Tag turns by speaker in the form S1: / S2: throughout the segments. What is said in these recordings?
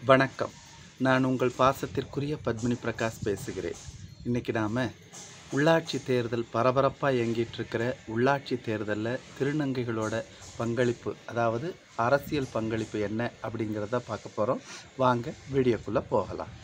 S1: வணக்கம் நான் உங்கள் பாசத்திற்குரிய பத்மினி பிரகாஷ் பேசுகிறேன் இன்றைக்கி நாம் உள்ளாட்சி தேர்தல் பரபரப்பாக இயங்கிட்டு இருக்கிற உள்ளாட்சி தேர்தலில் திருநங்கைகளோட பங்களிப்பு அதாவது அரசியல் பங்களிப்பு என்ன அப்படிங்கிறத பார்க்க போகிறோம் வாங்க வீடியோக்குள்ளே போகலாம்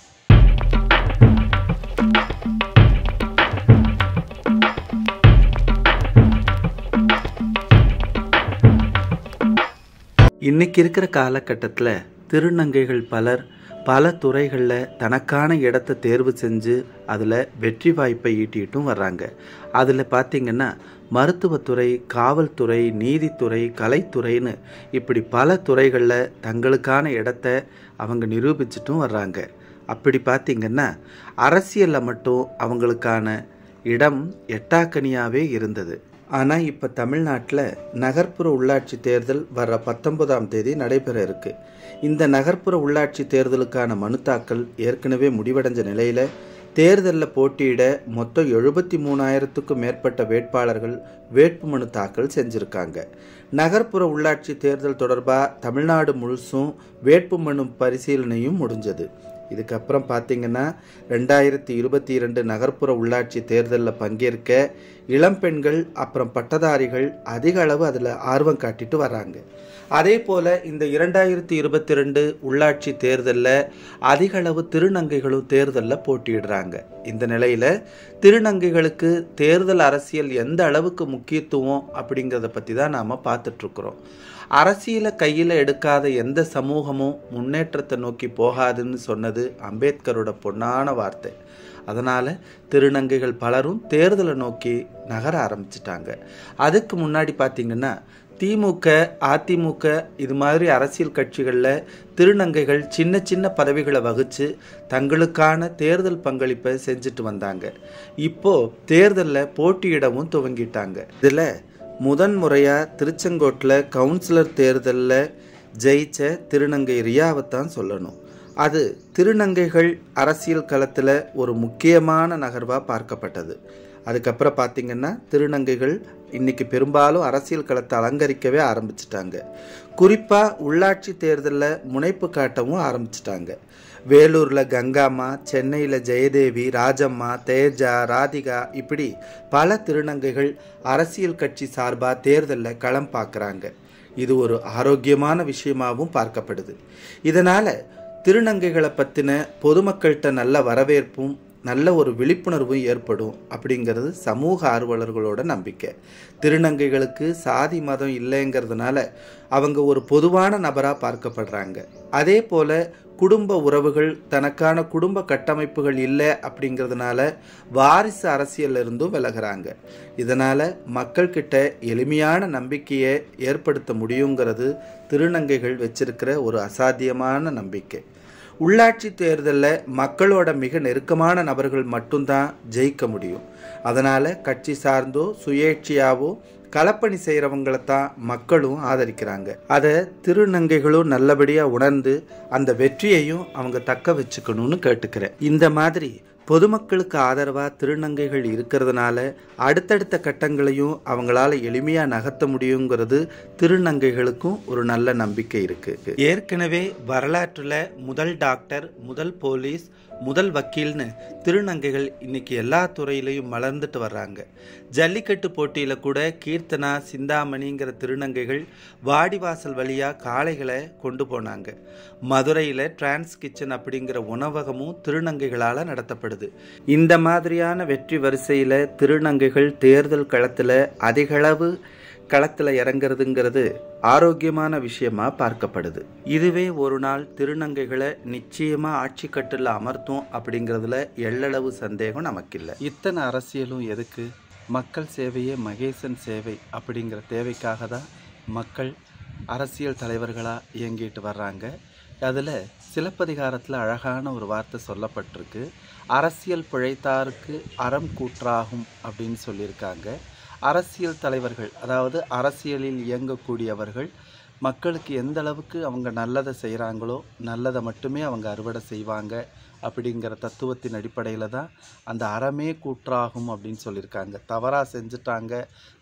S1: இன்னைக்கு இருக்கிற காலகட்டத்தில் திருநங்கைகள் பலர் பல துறைகளில் தனக்கான இடத்தை தேர்வு செஞ்சு அதில் வெற்றி வாய்ப்பை ஈட்டிட்டும் வர்றாங்க அதில் பார்த்திங்கன்னா மருத்துவத்துறை காவல்துறை நீதித்துறை கலைத்துறைன்னு இப்படி பல துறைகளில் தங்களுக்கான இடத்த அவங்க நிரூபிச்சிட்டும் வர்றாங்க அப்படி பார்த்திங்கன்னா அரசியலில் மட்டும் அவங்களுக்கான இடம் எட்டாக்கனியாகவே இருந்தது ஆனால் இப்போ தமிழ்நாட்டில் நகர்ப்புற உள்ளாட்சி தேர்தல் வர பத்தொன்பதாம் தேதி நடைபெற இருக்கு இந்த நகர்ப்புற உள்ளாட்சி தேர்தலுக்கான மனு தாக்கல் ஏற்கனவே முடிவடைஞ்ச நிலையில் தேர்தலில் போட்டியிட மொத்தம் எழுபத்தி மூணாயிரத்துக்கும் மேற்பட்ட வேட்பாளர்கள் வேட்புமனு தாக்கல் செஞ்சுருக்காங்க நகர்ப்புற உள்ளாட்சி தேர்தல் தொடர்பாக தமிழ்நாடு முழுசும் வேட்புமனு பரிசீலனையும் முடிஞ்சது இதுக்கப்புறம் பார்த்தீங்கன்னா ரெண்டாயிரத்தி இருபத்தி இரண்டு நகர்ப்புற உள்ளாட்சி தேர்தலில் பங்கேற்க இளம்பெண்கள் அப்புறம் பட்டதாரிகள் அதிக அளவு அதில் ஆர்வம் காட்டிட்டு வராங்க அதே போல் இந்த இரண்டாயிரத்தி இருபத்தி ரெண்டு உள்ளாட்சி தேர்தலில் அதிக அளவு திருநங்கைகளும் தேர்தலில் போட்டியிடுறாங்க இந்த நிலையில் திருநங்கைகளுக்கு தேர்தல் அரசியல் எந்த அளவுக்கு முக்கியத்துவம் அப்படிங்கிறத பற்றி தான் நாம் பார்த்துட்ருக்குறோம் அரசியலை கையில் எடுக்காத எந்த சமூகமும் முன்னேற்றத்தை நோக்கி போகாதுன்னு சொன்னது அம்பேத்கரோட பொன்னான வார்த்தை அதனால் திருநங்கைகள் பலரும் தேர்தலை நோக்கி நகர ஆரம்பிச்சிட்டாங்க அதுக்கு முன்னாடி பார்த்திங்கன்னா திமுக அதிமுக இது மாதிரி அரசியல் கட்சிகளில் திருநங்கைகள் சின்ன சின்ன பதவிகளை வகித்து தங்களுக்கான தேர்தல் பங்களிப்பை செஞ்சுட்டு வந்தாங்க இப்போது தேர்தலில் போட்டியிடவும் துவங்கிட்டாங்க இதில் முதன் முறையாக திருச்செங்கோட்டில் கவுன்சிலர் தேர்தலில் ஜெயிச்ச திருநங்கை ரியாவைத்தான் சொல்லணும் அது திருநங்கைகள் அரசியல் களத்தில் ஒரு முக்கியமான நகர்வாக பார்க்கப்பட்டது அதுக்கப்புறம் பார்த்திங்கன்னா திருநங்கைகள் இன்றைக்கி பெரும்பாலும் அரசியல் களத்தை அலங்கரிக்கவே ஆரம்பிச்சிட்டாங்க குறிப்பாக உள்ளாட்சி தேர்தலில் முனைப்பு காட்டவும் ஆரம்பிச்சிட்டாங்க வேலூரில் கங்காம்மா சென்னையில் ஜெயதேவி ராஜம்மா தேஜா ராதிகா இப்படி பல திருநங்கைகள் அரசியல் கட்சி சார்பாக தேர்தலில் களம் பார்க்குறாங்க இது ஒரு ஆரோக்கியமான விஷயமாகவும் பார்க்கப்படுது இதனால் திருநங்கைகளை பற்றின பொதுமக்கள்கிட்ட நல்ல வரவேற்பும் நல்ல ஒரு விழிப்புணர்வும் ஏற்படும் அப்படிங்கிறது சமூக ஆர்வலர்களோட நம்பிக்கை திருநங்கைகளுக்கு சாதி மதம் இல்லைங்கிறதுனால அவங்க ஒரு பொதுவான நபராக பார்க்கப்படுறாங்க அதே போல் குடும்ப உறவுகள் தனக்கான குடும்ப கட்டமைப்புகள் இல்லை அப்படிங்கிறதுனால வாரிசு அரசியல்ல இருந்தும் விலகிறாங்க இதனால் மக்கள்கிட்ட எளிமையான நம்பிக்கையை ஏற்படுத்த முடியுங்கிறது திருநங்கைகள் வச்சிருக்கிற ஒரு அசாத்தியமான நம்பிக்கை உள்ளாட்சி தேர்தலில் மக்களோட மிக நெருக்கமான நபர்கள் மட்டும்தான் ஜெயிக்க முடியும் அதனால் கட்சி சார்ந்தோ சுயேட்சையாவோ களப்பணி செய்கிறவங்களை தான் மக்களும் ஆதரிக்கிறாங்க அதை திருநங்கைகளும் நல்லபடியாக உணர்ந்து அந்த வெற்றியையும் அவங்க தக்க வச்சுக்கணும்னு கேட்டுக்கிறேன் இந்த மாதிரி பொதுமக்களுக்கு ஆதரவாக திருநங்கைகள் இருக்கிறதுனால அடுத்தடுத்த கட்டங்களையும் அவங்களால எளிமையாக நகர்த்த முடியுங்கிறது திருநங்கைகளுக்கும் ஒரு நல்ல நம்பிக்கை இருக்குது ஏற்கனவே வரலாற்றில் முதல் டாக்டர் முதல் போலீஸ் முதல் வக்கீல்னு திருநங்கைகள் இன்னைக்கு எல்லா துறையிலையும் மலர்ந்துட்டு வர்றாங்க ஜல்லிக்கட்டு போட்டியில் கூட கீர்த்தனா சிந்தாமணிங்கிற திருநங்கைகள் வாடிவாசல் வழியாக காளைகளை கொண்டு போனாங்க மதுரையில் டிரான்ஸ் கிச்சன் அப்படிங்கிற உணவகமும் திருநங்கைகளால் நடத்தப்படுது இந்த மாதிரியான வெற்றி வரிசையில் திருநங்கைகள் தேர்தல் களத்தில் அதிகளவு களத்தில் இறங்குறதுங்கிறது ஆரோக்கியமான விஷயமா பார்க்கப்படுது இதுவே ஒரு நாள் திருநங்கைகளை நிச்சயமாக ஆட்சி கட்டில் அமர்த்தும் அப்படிங்கிறதுல எள்ளளவு சந்தேகம் நமக்கில்லை இத்தனை அரசியலும் எதுக்கு மக்கள் சேவையே மகேசன் சேவை அப்படிங்கிற தேவைக்காக தான் மக்கள் அரசியல் தலைவர்களாக இயங்கிட்டு வர்றாங்க அதில் சிலப்பதிகாரத்தில் அழகான ஒரு வார்த்தை சொல்லப்பட்டிருக்கு அரசியல் பிழைத்தாருக்கு அறம் கூற்றாகும் அப்படின்னு சொல்லியிருக்காங்க அரசியல் தலைவர்கள் அதாவது அரசியலில் இயங்கக்கூடியவர்கள் மக்களுக்கு எந்த அளவுக்கு அவங்க நல்லதை செய்கிறாங்களோ நல்லதை மட்டுமே அவங்க அறுவடை செய்வாங்க அப்படிங்கிற தத்துவத்தின் அடிப்படையில் தான் அந்த அறமே கூற்றாகும் அப்படின்னு சொல்லியிருக்காங்க தவறாக செஞ்சுட்டாங்க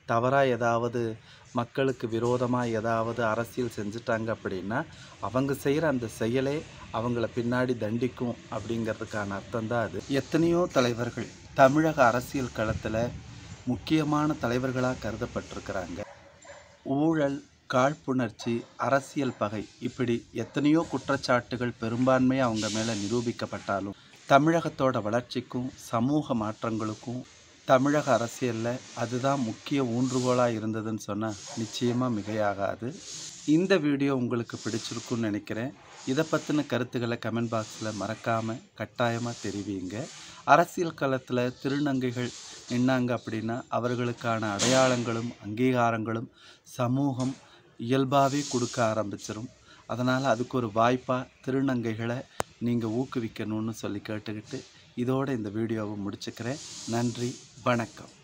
S1: தவறாக ஏதாவது மக்களுக்கு விரோதமாக ஏதாவது அரசியல் செஞ்சுட்டாங்க அப்படின்னா அவங்க செய்கிற அந்த செயலே அவங்கள பின்னாடி தண்டிக்கும் அப்படிங்கிறதுக்கான அர்த்தம் தான் அது எத்தனையோ தலைவர்கள் தமிழக அரசியல் களத்தில் முக்கியமான தலைவர்களாக கருதப்பட்டிருக்கிறாங்க ஊழல் காழ்ப்புணர்ச்சி அரசியல் பகை இப்படி எத்தனையோ குற்றச்சாட்டுகள் பெரும்பான்மையாக அவங்க மேலே நிரூபிக்கப்பட்டாலும் தமிழகத்தோட வளர்ச்சிக்கும் சமூக மாற்றங்களுக்கும் தமிழக அரசியலில் அதுதான் முக்கிய ஊன்றுகோலாக இருந்ததுன்னு சொன்னால் நிச்சயமாக மிகையாகாது இந்த வீடியோ உங்களுக்கு பிடிச்சிருக்குன்னு நினைக்கிறேன் இதை பற்றின கருத்துக்களை கமெண்ட் பாக்ஸில் மறக்காமல் கட்டாயமாக தெரிவிங்க அரசியல் களத்தில் திருநங்கைகள் நின்னாங்க அப்படின்னா அவர்களுக்கான அடையாளங்களும் அங்கீகாரங்களும் சமூகம் இயல்பாகவே கொடுக்க ஆரம்பிச்சிடும் அதனால் அதுக்கு ஒரு வாய்ப்பாக திருநங்கைகளை நீங்கள் ஊக்குவிக்கணும்னு சொல்லி கேட்டுக்கிட்டு இதோட இந்த வீடியோவை முடிச்சுக்கிறேன் நன்றி வணக்கம்